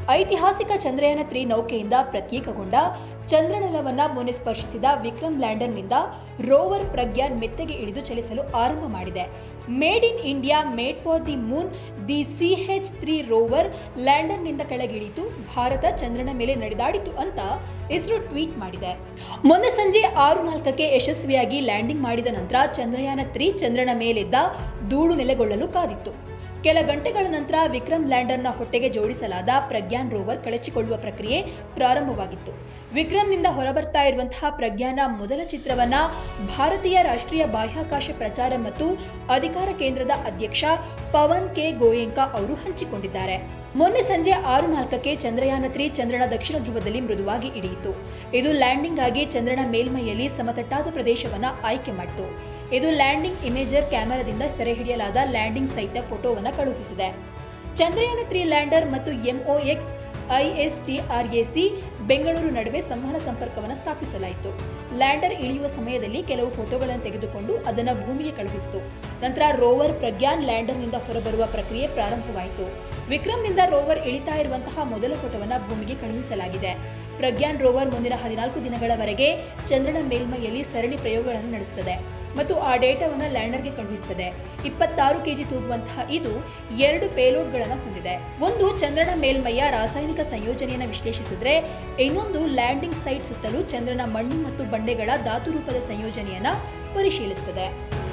ಐತಿಹಾಸಿಕ ಚಂದ್ರಯಾನ ತ್ರೀ ನೌಕೆಯಿಂದ ಪ್ರತ್ಯೇಕಗೊಂಡ ಚಂದ್ರನೆಲವನ್ನ ಮೊನ್ನೆ ಸ್ಪರ್ಶಿಸಿದ ವಿಕ್ರಮ್ ಲ್ಯಾಂಡರ್ನಿಂದ ರೋವರ್ ಪ್ರಜ್ಞಾನ್ ಮೆತ್ತಗೆ ಇಳಿದು ಚಲಿಸಲು ಆರಂಭ ಮಾಡಿದೆ made in India made for the moon the CH three rover ಲ್ಯಾಂಡರ್ನಿಂದ ಕೆಳಗಿಳಿತು ಭಾರತ ಚಂದ್ರನ ಮೇಲೆ ನಡೆದಾಡಿತು ಅಂತ ಇಸ್ರೋ ಟ್ವೀಟ್ ಮಾಡಿದೆ ಮೊನ್ನೆ ಸಂಜೆ ಆರು ನಾಲ್ಕಕ್ಕೆ ಯಶಸ್ವಿಯಾಗಿ ಲ್ಯಾಂಡಿಂಗ್ ಮಾಡಿದ ನಂತರ ಚಂದ್ರಯಾನ ತ್ರೀ ಚಂದ್ರನ ಮೇಲಿದ್ದ ಧೂಳು ನೆಲೆಗೊಳ್ಳಲು ಕಾದಿತ್ತು ಕೆಲ ಗಂಟೆಗಳ ನಂತರ ವಿಕ್ರಮ್ ಲ್ಯಾಂಡರ್ನ ಹೊಟ್ಟೆಗೆ ಜೋಡಿಸಲಾದ ಪ್ರಜ್ಞಾನ್ ರೋವರ್ ಕಳಚಿಕೊಳ್ಳುವ ಪ್ರಕ್ರಿಯೆ ಪ್ರಾರಂಭವಾಗಿತ್ತು ವಿಕ್ರಮ್ನಿಂದ ಹೊರಬರ್ತಾ ಇರುವಂತಹ ಪ್ರಜ್ಞಾನ ಮೊದಲ ಚಿತ್ರವನ್ನ ಭಾರತೀಯ ರಾಷ್ಟ್ರೀಯ ಬಾಹ್ಯಾಕಾಶ ಪ್ರಚಾರ ಮತ್ತು ಅಧಿಕಾರ ಕೇಂದ್ರದ ಅಧ್ಯಕ್ಷ ಪವನ್ ಕೆ ಗೋಯೆಂಕಾ ಅವರು ಹಂಚಿಕೊಂಡಿದ್ದಾರೆ ಮೊನ್ನೆ ಸಂಜೆ ಆರು ನಾಲ್ಕಕ್ಕೆ ಚಂದ್ರಯಾನ ತ್ರೀ ಚಂದ್ರನ ದಕ್ಷಿಣ ಧ್ರುವದಲ್ಲಿ ಮೃದುವಾಗಿ ಇಳಿಯಿತು ಇದು ಲ್ಯಾಂಡಿಂಗ್ ಆಗಿ ಚಂದ್ರನ ಮೇಲ್ಮೈಯಲ್ಲಿ ಸಮತಟ್ಟಾದ ಪ್ರದೇಶವನ್ನ ಆಯ್ಕೆ ಮಾಡಿತು ಇದು ಲ್ಯಾಂಡಿಂಗ್ ಇಮೇಜರ್ ಕ್ಯಾಮೆರಾದಿಂದ ಸೆರೆಹಿಡಿಯಲಾದ ಲ್ಯಾಂಡಿಂಗ್ ಸೈಟ್ನ ಫೋಟೋವನ್ನು ಕಳುಹಿಸಿದೆ ಚಂದ್ರಯಾನ ತ್ರೀ ಲ್ಯಾಂಡರ್ ಮತ್ತು ಎಂಒಎಕ್ಸ್ ಐಎಸ್ಟಿಆರ್ಎಸಿ ಬೆಂಗಳೂರು ನಡುವೆ ಸಂವಹನ ಸಂಪರ್ಕವನ್ನು ಸ್ಥಾಪಿಸಲಾಯಿತು ಲ್ಯಾಂಡರ್ ಇಳಿಯುವ ಸಮಯದಲ್ಲಿ ಕೆಲವು ಫೋಟೋಗಳನ್ನು ತೆಗೆದುಕೊಂಡು ಅದನ್ನು ಭೂಮಿಗೆ ಕಳುಹಿಸಿತು ನಂತರ ರೋವರ್ ಪ್ರಜ್ಞಾನ್ ಲ್ಯಾಂಡರ್ನಿಂದ ಹೊರಬರುವ ಪ್ರಕ್ರಿಯೆ ಪ್ರಾರಂಭವಾಯಿತು ವಿಕ್ರಮ್ನಿಂದ ರೋವರ್ ಇಳಿತಾ ಇರುವಂತಹ ಮೊದಲ ಫೋಟೋವನ್ನು ಭೂಮಿಗೆ ಕಳುಹಿಸಲಾಗಿದೆ ಪ್ರಜ್ಞಾನ್ ರೋವರ್ ಮುಂದಿನ ಹದಿನಾಲ್ಕು ದಿನಗಳವರೆಗೆ ಚಂದ್ರನ ಮೇಲ್ಮೈಯಲ್ಲಿ ಸರಣಿ ಪ್ರಯೋಗಗಳನ್ನು ನಡೆಸುತ್ತದೆ ಮತ್ತು ಆ ಡೇಟಾವನ್ನು ಲ್ಯಾಂಡರ್ಗೆ ಕಳುಹಿಸುತ್ತದೆ ಇಪ್ಪತ್ತಾರು ಕೆಜಿ ತೂಗುವಂತಹ ಇದು ಎರಡು ಪೇಲೋಡ್ಗಳನ್ನು ಹೊಂದಿದೆ ಒಂದು ಚಂದ್ರನ ಮೇಲ್ಮೈಯ ರಾಸಾಯನಿಕ ಸಂಯೋಜನೆಯನ್ನು ವಿಶ್ಲೇಷಿಸಿದ್ರೆ ಇನ್ನೊಂದು ಲ್ಯಾಂಡಿಂಗ್ ಸೈಟ್ ಸುತ್ತಲೂ ಚಂದ್ರನ ಮಣ್ಣು ಮತ್ತು ಬಂಡೆಗಳ ಧಾತು ರೂಪದ ಸಂಯೋಜನೆಯನ್ನ ಪರಿಶೀಲಿಸುತ್ತದೆ